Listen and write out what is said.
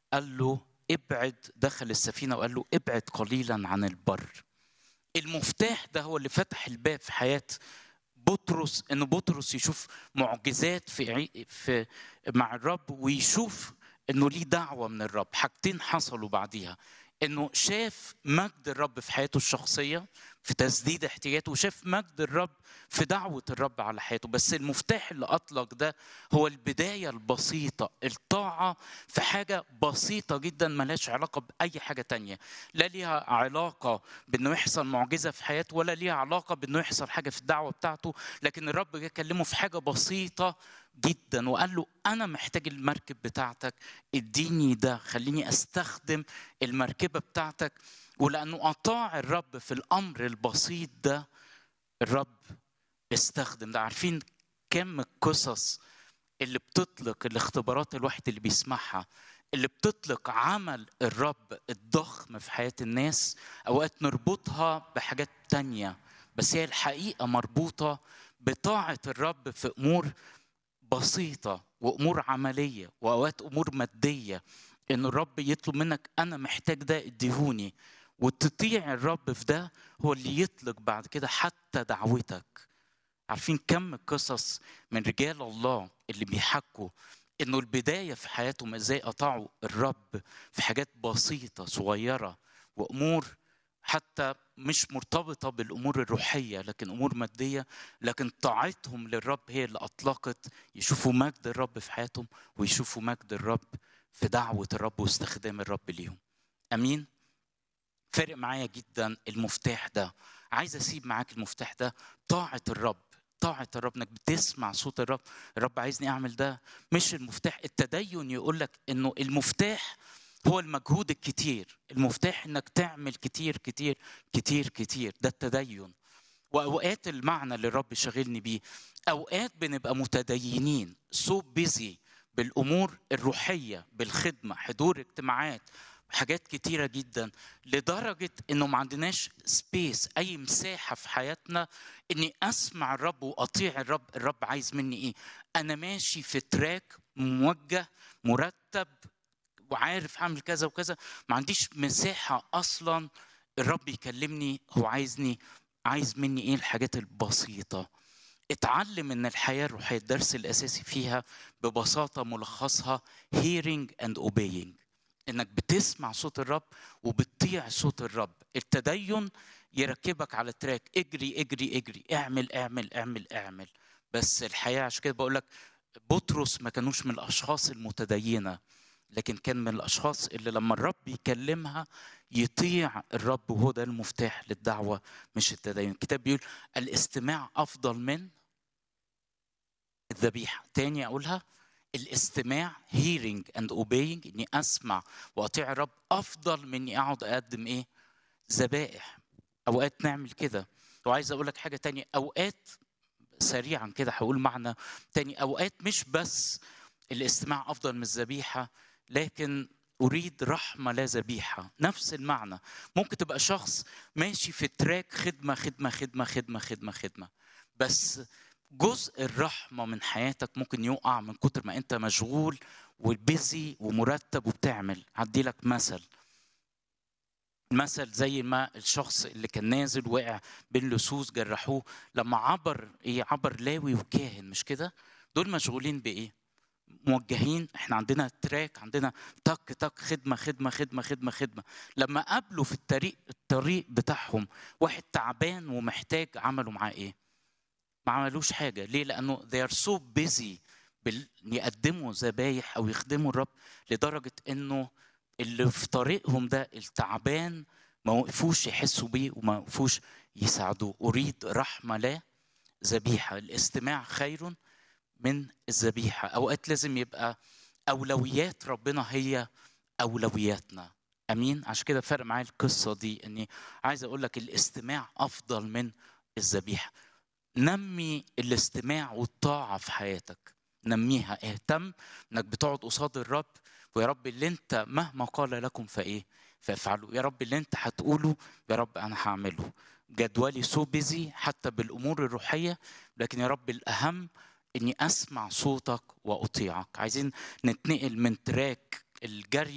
قال له ابعد دخل السفينة وقال له ابعد قليلا عن البر المفتاح ده هو اللي فتح الباب في حياة بطرس ان بطرس يشوف معجزات في عي... في مع الرب ويشوف انه ليه دعوه من الرب حاجتين حصلوا بعديها انه شاف مجد الرب في حياته الشخصيه في تسديد احتياجاته وشاف مجد الرب في دعوه الرب على حياته بس المفتاح اللي اطلق ده هو البدايه البسيطه الطاعه في حاجه بسيطه جدا ملهاش علاقه باي حاجه تانية لا ليها علاقه بانه يحصل معجزه في حياته ولا ليها علاقه بانه يحصل حاجه في الدعوه بتاعته لكن الرب جه كلمه في حاجه بسيطه جدا وقال له انا محتاج المركب بتاعتك اديني ده خليني استخدم المركبه بتاعتك ولانه اطاع الرب في الامر البسيط ده الرب استخدم ده عارفين كم القصص اللي بتطلق الاختبارات الواحد اللي بيسمعها اللي بتطلق عمل الرب الضخم في حياة الناس أوقات نربطها بحاجات تانية بس هي الحقيقة مربوطة بطاعة الرب في أمور بسيطة وأمور عملية وأوقات أمور مادية إن الرب يطلب منك أنا محتاج ده اديهوني وتطيع الرب في ده هو اللي يطلق بعد كده حتى دعوتك عارفين كم قصص من رجال الله اللي بيحكوا انه البدايه في حياتهم ازاي اطاعوا الرب في حاجات بسيطه صغيره وامور حتى مش مرتبطه بالامور الروحيه لكن امور ماديه لكن طاعتهم للرب هي اللي اطلقت يشوفوا مجد الرب في حياتهم ويشوفوا مجد الرب في دعوه الرب واستخدام الرب ليهم امين فارق معايا جدا المفتاح ده عايز اسيب معاك المفتاح ده طاعه الرب طاعة الرب انك بتسمع صوت الرب الرب عايزني اعمل ده مش المفتاح التدين يقول لك انه المفتاح هو المجهود الكتير المفتاح انك تعمل كتير كتير كتير كتير ده التدين واوقات المعنى اللي الرب شاغلني بيه اوقات بنبقى متدينين سو بيزي بالامور الروحيه بالخدمه حضور اجتماعات حاجات كتيرة جدا لدرجة انه ما عندناش سبيس اي مساحة في حياتنا اني اسمع الرب واطيع الرب الرب عايز مني ايه انا ماشي في تراك موجه مرتب وعارف اعمل كذا وكذا ما عنديش مساحة اصلا الرب يكلمني هو عايزني عايز مني ايه الحاجات البسيطة اتعلم ان الحياة الروحية الدرس الاساسي فيها ببساطة ملخصها hearing and obeying انك بتسمع صوت الرب وبتطيع صوت الرب التدين يركبك على تراك اجري اجري اجري اعمل اعمل اعمل اعمل بس الحياه عشان كده بقول لك بطرس ما كانوش من الاشخاص المتدينه لكن كان من الاشخاص اللي لما الرب يكلمها يطيع الرب وهو ده المفتاح للدعوه مش التدين الكتاب بيقول الاستماع افضل من الذبيحه تاني اقولها الاستماع hearing and obeying اني اسمع واطيع الرب افضل من اني اقعد اقدم ايه ذبائح اوقات نعمل كده وعايز اقول لك حاجه تانية اوقات سريعا كده هقول معنى تاني اوقات مش بس الاستماع افضل من الذبيحه لكن اريد رحمه لا ذبيحه نفس المعنى ممكن تبقى شخص ماشي في تراك خدمه خدمه خدمه خدمه خدمه خدمه بس جزء الرحمه من حياتك ممكن يقع من كتر ما انت مشغول وبيزي ومرتب وبتعمل هدي لك مثل مثل زي ما الشخص اللي كان نازل وقع بين لصوص جرحوه لما عبر ايه عبر لاوي وكاهن مش كده دول مشغولين بايه موجهين احنا عندنا تراك عندنا تك تك خدمه خدمه خدمه خدمه خدمه لما قابلوا في الطريق الطريق بتاعهم واحد تعبان ومحتاج عملوا معاه ايه ما عملوش حاجه ليه لانه they are so busy بال... يقدموا ذبايح او يخدموا الرب لدرجه انه اللي في طريقهم ده التعبان ما وقفوش يحسوا بيه وما وقفوش يساعدوه اريد رحمه لا ذبيحه الاستماع خير من الذبيحه اوقات لازم يبقى اولويات ربنا هي اولوياتنا امين عشان كده فرق معايا القصه دي اني عايز اقول لك الاستماع افضل من الذبيحه نمي الاستماع والطاعة في حياتك نميها اهتم انك بتقعد قصاد الرب ويا رب اللي انت مهما قال لكم فايه فافعلوا يا رب اللي انت هتقوله يا رب انا هعمله جدولي سو بيزي حتى بالامور الروحيه لكن يا رب الاهم اني اسمع صوتك واطيعك عايزين نتنقل من تراك الجري